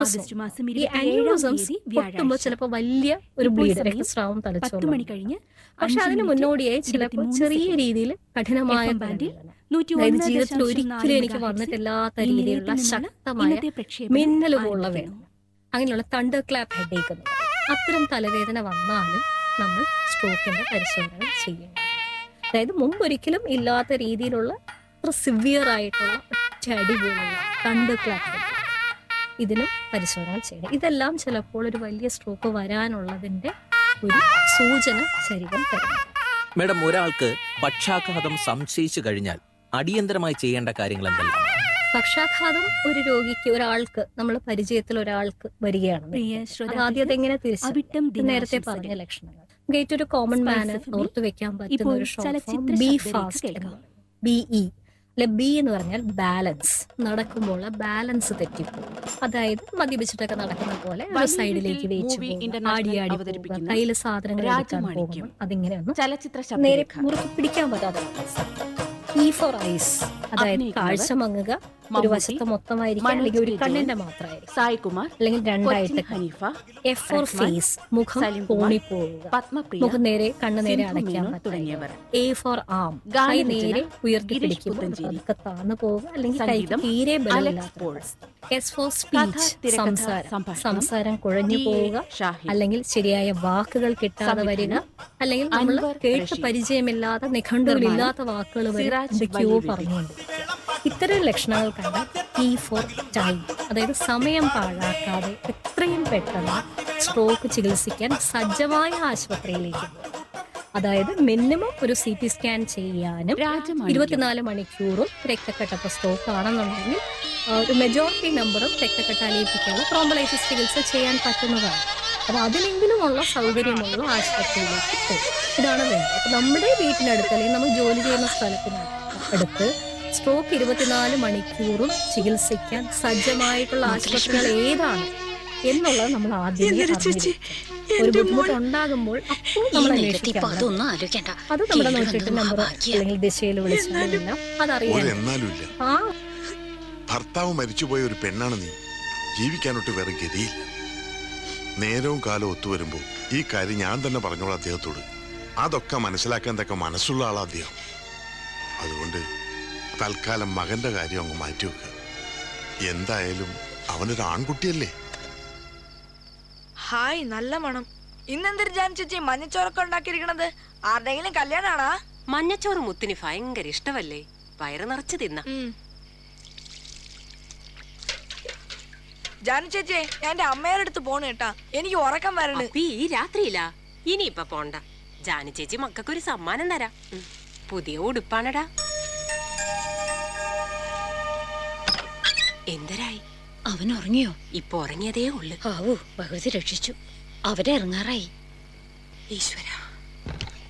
ആനിയൂറിസം August മാസം ഈ 27 ആനിയൂറിസംസ് തീയതി പൊട്ടുമ്പോൾ വ്യാഴാഴ്ച ചിലപ്പോൾ വലിയ ഒരു ഇപ്പോൾ ബ്ലീഡ് സമയം രക്തസ്രാവം പത്ത് തലച്ചോറ് മണി കഴിഞ്ഞ് പക്ഷെ അഞ്ച് അതിന് മിനിറ്റ് മുന്നോടിയായി ചിലപ്പോൾ ഇരുപത്തിമൂന്ന് ചെറിയ സെക്കൻഡ്. രീതിയിൽ കഠിനമായ എഫ് എം ബാൻഡിൽ തലവേദന. നൂറ്റി അതായത് ഒന്ന് ജീവിതത്തിൽ ദശാംശം ഒരിക്കലും നാല് എനിക്ക് മെഗാഹെർട്സിൽ വന്നിട്ടില്ലാത്ത ഈ രീതിയിലുള്ള നിലയത്തിൽ നിന്നുള്ള ശക്തമായ ഇന്നത്തെ പ്രക്ഷേപണം മിന്നലുപോലുള്ള ആരംഭിക്കുന്നു. വേദന അങ്ങനെയുള്ള തണ്ടർ ക്ലാപ്പ് ഹെഡേക്ക് എന്ന് പറയും അത്തരം തലവേദന വന്നാലും നമ്മൾ സ്ട്രോക്കിന്റെ പരിശോധന ചെയ്യണം അതായത് മുമ്പൊരിക്കലും ഇല്ലാത്ത രീതിയിലുള്ള അത്ര സിവിയർ ആയിട്ടുള്ള ഒറ്റയടി പോലുള്ള തണ്ടർ ക്ലാപ്പ് ഹെഡേക്ക് ഇതിനും പരിശോധന ചെയ്യണം ഇതെല്ലാം ചിലപ്പോൾ ഒരു വലിയ സ്ട്രോക്ക് വരാനുള്ളതിന്റെ ഒരു സൂചന ശരീരം തരും മേഡം ഒരാൾക്ക് പക്ഷാഘാതം സംശയിച്ചു കഴിഞ്ഞാൽ അടിയന്തരമായി ചെയ്യേണ്ട കാര്യങ്ങൾ എന്തെല്ലാം പക്ഷാഘാതം ഒരു രോഗിക്ക് ഒരാൾക്ക് നമ്മൾ പരിചയത്തിൽ ഒരാൾക്ക് വരികയാണ് പ്രിയ അത് ശ്രോതാക്കൾക്ക് ആദ്യം അതെങ്ങനെ തിരിച്ചു അവിട്ടം നേരത്തെ ദിനാശംസകൾ. പറഞ്ഞ ലക്ഷണങ്ങൾ നമുക്ക് ഏറ്റവും ഒരു കോമൺ Spice മാനർ FM ൽ ഓർത്തു വെക്കാൻ പറ്റുന്ന ഇപ്പോൾ ഒരു ഷോർട്ട് ഫോം ചലച്ചിത്ര ബി ശബ്ദരേഖ ഫാസ്റ്റ് കേൾക്കാം. ബി ഇ അല്ലെ ബി എന്ന് പറഞ്ഞാൽ ബാലൻസ് നടക്കുമ്പോൾ ബാലൻസ് തെറ്റിപ്പോകും അതായത് മദ്യപിച്ചിട്ടൊക്കെ നടക്കുന്ന പോലെ ഒരു വലിയ സൈഡിലേക്ക് വീട്ടിൽ വെച്ച് മൂവി പോകുക ഇന്റർനാഷണൽ ആടി ആടി പോവുക അവതരിപ്പിക്കുന്ന കയ്യിൽ സാധനങ്ങൾ എടുക്കാൻ രാജമാണിക്യം. പോകുമ്പോൾ അതിങ്ങനെ ഒന്ന് ചലച്ചിത്ര നേരെ ശബ്ദരേഖ മുറുക്കി പിടിക്കാൻ പറ്റാതെ ഇ ഫോർ ഐസ് അതായത് അഭിനയിക്കുന്നവർ കാഴ്ച മങ്ങുക ഒരു മമ്മൂട്ടി, വശത്ത് മൊത്തമായിരിക്കും മനോജ് അല്ലെങ്കിൽ ഒരു കെ. കണ്ണിന്റെ ജോൺ, മാത്രമായിരിക്കും സായ് കുമാർ അല്ലെങ്കിൽ കൊച്ചിൻ രണ്ടായിട്ട് Haneefa F four Rahman, face മുഖം സലീം കുമാർ, കോണിപ്പോവുക പത്മപ്രിയ മുഖം നേരെ കണ്ണ് നേരെ സിന്ധു അടയ്ക്കാൻ മേനോൻ പറ്റില്ല തുടങ്ങിയവർ എ ഫോർ ആം കൈ ഗാനരചന നേരെ ഉയർത്തി ഗിരീഷ് പിടിക്കുമ്പോൾ പുത്തഞ്ചേരി. പതുക്കെ താന്നു പോവുക അല്ലെങ്കിൽ കൈക്ക് സംഗീതം തീരെ അലക്സ് ബലമില്ലാത്ത പോൾ എസ് ഫോർ കഥ, സ്പീച്ച് തിരക്കഥ, സംസാരം സംഭാഷണം, സംസാരം കുഴഞ്ഞു ടി. എ. പോവുക ഷാഹിദ് അല്ലെങ്കിൽ ശരിയായ വാക്കുകൾ കിട്ടാതെ വരിക സംവിധാനം, അല്ലെങ്കിൽ നമ്മൾ അൻവർ കേട്ട് റഷീദ്. പരിചയമില്ലാത്ത നിഘണ്ടുകളില്ലാത്ത വാക്കുകൾ വരെ സിറാജ് എന്തൊക്കെയോ വലിയ പറഞ്ഞുകൊണ്ടിരിക്കുക ഇത്തരം ലക്ഷണങ്ങൾ കണ്ട ടി ഫോർ ടൈം അതായത് സമയം പാഴാക്കാതെ എത്രയും പെട്ടെന്ന് സ്ട്രോക്ക് ചികിത്സിക്കാൻ സജ്ജമായ ആശുപത്രിയിലേക്ക് പോകുക അതായത് മിനിമം ഒരു സി ടി സ്കാൻ ചെയ്യാനും രാജമാണിക്യം ഇരുപത്തിനാല് മണിക്കൂറും രക്തക്കെട്ടപ്പ സ്ട്രോക്ക് ആണെന്നുണ്ടെങ്കിൽ ആ, ഒരു മെജോറിറ്റി നമ്പറും രക്തക്കെട്ട് അലിയിപ്പിക്കാനുള്ള ട്രോംബലൈസിസ് ചികിത്സ ചെയ്യാൻ പറ്റുന്നതാണ് അപ്പോൾ അതിനെങ്കിലുമുള്ള സൗകര്യമുള്ള ആശുപത്രിയിലേക്ക് പോകും ഇതാണ് വേണ്ടത് അപ്പോൾ നമ്മുടെ വീട്ടിനടുത്ത് അല്ലെങ്കിൽ നമ്മൾ ജോലി ചെയ്യുന്ന സ്ഥലത്തിന് അടുത്ത് സ്ട്രോക്ക് ഇരുപത്തിനാല് മണിക്കൂറും ചികിത്സിക്കാൻ സജ്ജമായിട്ടുള്ള ആശുപത്രികൾ ഏതാണ് എന്നുള്ളത് നമ്മൾ ആദ്യം ഒരു ബുദ്ധിമുട്ട് ഉണ്ടാകുമ്പോൾ അപ്പോൾ നമ്മൾ അന്വേഷിക്കണം അതൊന്നും ആലോചിക്കണ്ട അത് നമ്മുടെ ഇവിടെ നൂറ്റെട്ട് വന്ന് നമ്പർ ഭാഗ്യം. അല്ലെങ്കിൽ ദിശയിൽ വിളിച്ചാലെല്ലാം അതറിയാൻ ഒരു എന്നാലും ഇല്ല ആ ഭർത്താവ് മരിച്ചുപോയ ഒരു പെണ്ണാണ് നീ ജീവിക്കാനൊട്ട് വേറെ ഗതിയില്ല നേരവും കാലവും ഒത്തുവരുമ്പോൾ ഈ കാര്യം ഞാൻ തന്നെ പറഞ്ഞോളാം അദ്ദേഹത്തോട് അതൊക്കെ മനസ്സിലാക്കാൻ തക്ക മനസ്സുള്ള ആളാ അദ്ദേഹം അതുകൊണ്ട് തൽക്കാലം മകന്റെ കാര്യം അങ്ങ് മാറ്റിവെക്കുക എന്തായാലും അവനൊരു ആൺകുട്ടിയല്ലേ ഹായ് നല്ല മണം ഇന്നെന്തൊരു ജാൻ ചേച്ചി മഞ്ഞച്ചോറൊക്കെ ഉണ്ടാക്കിയിരിക്കണത് ആരുടെങ്കിലും കല്യാണാണാ മഞ്ഞച്ചോറ് മുത്തിന് ഭയങ്കര ഇഷ്ടമല്ലേ വയറ് നിറച്ച് തിന്ന ജാനു ചേച്ചി ഞാൻ എന്റെ അമ്മയുടെ അടുത്ത് പോണ് കേട്ടാ എനിക്ക് ഉറക്കം വരണ് അപ്പി ഈ രാത്രിയിലാ ഇനിയിപ്പൊ പോണ്ട ജാനു ചേച്ചി മക്കൾക്കൊരു സമ്മാനം തരാം ഉം. പുതിയ ഉടുപ്പാണടാ എന്തരായി അവൻ ഉറങ്ങിയോ ഇപ്പൊ ഉറങ്ങിയതേ ഉള്ളു ആവൂ ഭഗവതി രക്ഷിച്ചു അവരെ ഇറങ്ങാറായി ഈശ്വരാ